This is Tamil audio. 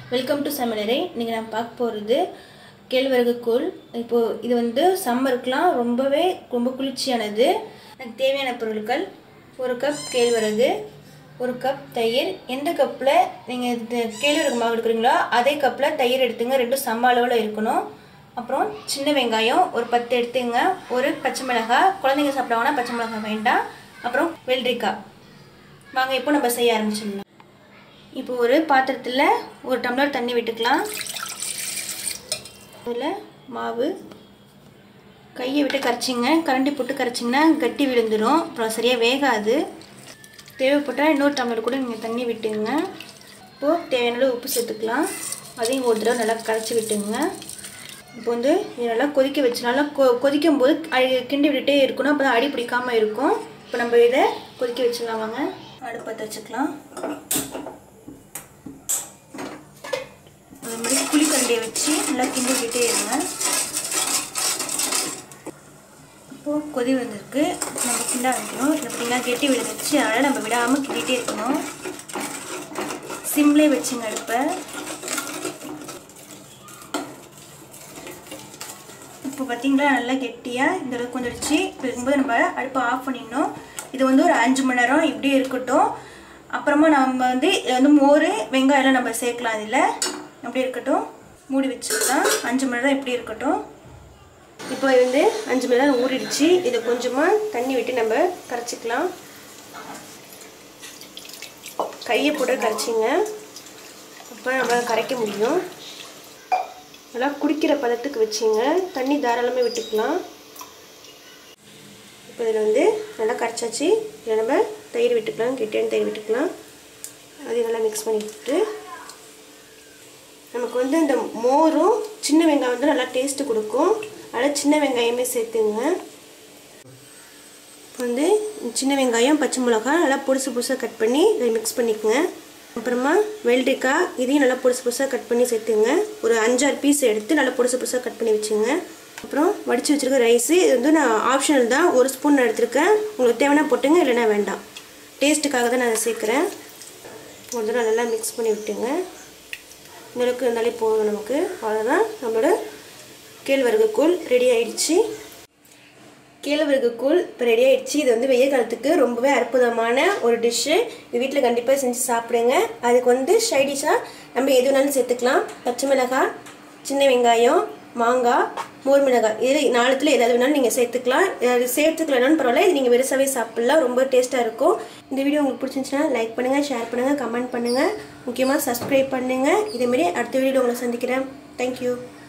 வெல்கம் டு சமையலறை இன்றைக்கி நான் பார்க்க போகிறது கேழ்வரகு கூழ் இப்போது இது வந்து சம்மருக்குலாம் ரொம்பவே ரொம்ப குளிர்ச்சியானது எனக்கு தேவையான பொருட்கள் ஒரு கப் கேழ்வரகு ஒரு கப் தயிர் எந்த கப்பில் நீங்கள் இது கேழ்வரகு மாவு எடுக்கிறீங்களோ அதே கப்பில் தயிர் எடுத்துங்க ரெண்டும் சம அளவில் இருக்கணும் அப்புறம் சின்ன வெங்காயம் ஒரு பத்து எடுத்துங்க ஒரு பச்சை மிளகாய் குழந்தைங்க சாப்பிடுவாங்கன்னா பச்சை மிளகாய் வேண்டாம் அப்புறம் வெள்ளரிக்காய் வாங்க இப்போ நம்ம செய்ய ஆரம்பிச்சிடலாம் இப்போ ஒரு பாத்திரத்தில் ஒரு டம்ளர் தண்ணி விட்டுக்கலாம் அதில் மாவு கையை விட்டு கரைச்சிங்க கரண்டி போட்டு கரைச்சிங்கன்னா கட்டி விழுந்துடும் அப்புறம் சரியாக வேகாது தேவைப்பட்டால் இன்னொரு டம்ளர் கூட நீங்கள் தண்ணி விட்டுங்க இப்போது தேவையான அளவு உப்பு சேர்த்துக்கலாம் அதையும் ஒரு தடவை நல்லா கரைச்சி விட்டுங்க இப்போ வந்து இது நல்லா கொதிக்க வச்சு நல்லா கொ கொதிக்கும் போது அடி கிண்டி விட்டுட்டே இருக்கணும் அப்போ தான் அடி பிடிக்காமல் இருக்கும் இப்போ நம்ம இதை கொதிக்க வச்சிடலாம் வாங்க அடுப்பத்தை வச்சுக்கலாம் அது மாதிரி புளிக்கரண்டியை வச்சு நல்லா கிண்டி விட்டுட்டே இருங்க இப்போது கொதி வந்திருக்கு நம்ம கிண்ட வைக்கணும் இதை பார்த்திங்கன்னா கெட்டி விழுந்துச்சு அதனால் நம்ம விடாமல் கிண்டிகிட்டே இருக்கணும் சிம்லே வச்சுங்க அடுப்பை இப்போ பார்த்தீங்களா நல்லா கெட்டியாக இந்த அளவுக்கு வந்துடுச்சு இப்போ இருக்கும்போது நம்ம அடுப்பை ஆஃப் பண்ணிடணும் இது வந்து ஒரு அஞ்சு மணி நேரம் இப்படியே இருக்கட்டும் அப்புறமா நம்ம வந்து இது வந்து மோர் வெங்காயம்லாம் நம்ம சேர்க்கலாம் இதில் அப்படி இருக்கட்டும் மூடி வச்சுக்கலாம் அஞ்சு மணி நேரம் இப்படி இருக்கட்டும் இப்போ இது வந்து அஞ்சு மணி நேரம் ஊறிடுச்சு இதை கொஞ்சமாக தண்ணி விட்டு நம்ம கரைச்சிக்கலாம் கையை போட்டு கரைச்சிங்க அப்போ நம்ம கரைக்க முடியும் நல்லா குடிக்கிற பதத்துக்கு வச்சுங்க தண்ணி தாராளமாக விட்டுக்கலாம் இப்போ இதில் வந்து நல்லா கரைச்சாச்சு இதில் நம்ம தயிர் விட்டுக்கலாம் கெட்டியான தயிர் விட்டுக்கலாம் அதையும் நல்லா மிக்ஸ் பண்ணிவிட்டு நமக்கு வந்து இந்த மோரும் சின்ன வெங்காயம் வந்து நல்லா டேஸ்ட்டு கொடுக்கும் அதனால் சின்ன வெங்காயமே சேர்த்துங்க இப்போ வந்து சின்ன வெங்காயம் பச்சை மிளகாய் நல்லா பொடிசு பொடிசாக கட் பண்ணி இதை மிக்ஸ் பண்ணிக்கோங்க அப்புறமா வெள்ளரிக்காய் இதையும் நல்லா பொடிசு பொடிசாக கட் பண்ணி சேர்த்துங்க ஒரு அஞ்சாறு பீஸ் எடுத்து நல்லா பொடிசு பொடிசாக கட் பண்ணி வச்சுங்க அப்புறம் வடித்து வச்சுருக்க ரைஸு இது வந்து நான் ஆப்ஷனல் தான் ஒரு ஸ்பூன் எடுத்திருக்கேன் உங்களுக்கு தேவைன்னா போட்டுங்க இல்லைன்னா வேண்டாம் டேஸ்ட்டுக்காக தான் நான் அதை சேர்க்குறேன் ஒரு தடவை நல்லா மிக்ஸ் பண்ணி விட்டுங்க இந்த அளவுக்கு இருந்தாலே போதும் நமக்கு அவ்வளோதான் நம்மளோட கேழ்வரகு கூழ் ரெடி ஆயிடுச்சு கேழ்வரகு கூழ் இப்போ ரெடி ஆயிடுச்சு இது வந்து வெய்ய காலத்துக்கு ரொம்பவே அற்புதமான ஒரு டிஷ்ஷு இது வீட்டில் கண்டிப்பாக செஞ்சு சாப்பிடுங்க அதுக்கு வந்து சைடிஷாக நம்ம எது வேணாலும் சேர்த்துக்கலாம் பச்சை மிளகாய் சின்ன வெங்காயம் மாங்காய் மோர் மிளகாய் இது நாலுத்தில் ஏதாவது வேணாலும் நீங்கள் சேர்த்துக்கலாம் அது சேர்த்துக்கலனாலும் பரவாயில்ல இது நீங்கள் வெறுசாவே சாப்பிட்லாம் ரொம்ப டேஸ்ட்டாக இருக்கும் இந்த வீடியோ உங்களுக்கு பிடிச்சிருந்துச்சுன்னா லைக் பண்ணுங்கள் ஷேர் பண்ணுங்கள் கமெண்ட் பண்ணுங்கள் முக்கியமாக சப்ஸ்கிரைப் பண்ணுங்கள் இதேமாரி அடுத்த வீடியோவில் உங்களை சந்திக்கிறேன் தேங்க்யூ